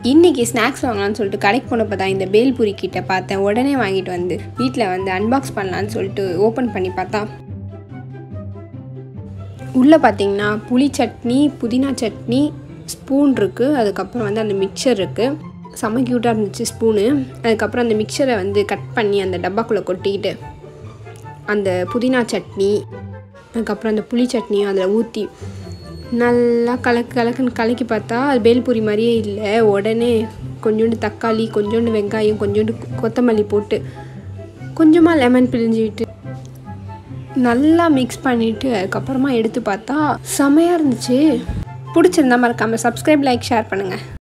இன்றைக்கி ஸ்நாக்ஸ் வாங்கலாம்னு சொல்லிட்டு கடைக்கு போனப்போ தான் இந்த பேல்பூரி கிட்ட பார்த்தேன் உடனே வாங்கிட்டு வந்து வீட்டில் வந்து அன்பாக்ஸ் பண்ணலான்னு சொல்லிட்டு ஓப்பன் பண்ணி பார்த்தா உள்ளே பார்த்தீங்கன்னா புளி சட்னி புதினா சட்னி ஸ்பூன் இருக்குது அதுக்கப்புறம் வந்து அந்த மிக்சர் இருக்குது செம்ம க்யூட்டாக இருந்துச்சு ஸ்பூனு அதுக்கப்புறம் அந்த மிக்சரை வந்து கட் பண்ணி அந்த டப்பாக்குள்ளே கொட்டிக்கிட்டு அந்த புதினா சட்னி அதுக்கப்புறம் அந்த புளி சட்னியும் அதில் ஊற்றி நல்லா கலக்கு கலக்குன்னு கலக்கி பார்த்தா அது பேல்பூரி மாதிரியே இல்லை உடனே கொஞ்சோண்டு தக்காளி கொஞ்சோண்டு வெங்காயம் கொஞ்சோண்டு கொத்தமல்லி போட்டு கொஞ்சமாக லெமன் பிழிஞ்சு விட்டு நல்லா மிக்ஸ் பண்ணிவிட்டு அதுக்கப்புறமா எடுத்து பார்த்தா செமையாக இருந்துச்சு பிடிச்சிருந்தா மறக்காமல் சப்ஸ்கிரைப் லைக் ஷேர் பண்ணுங்கள்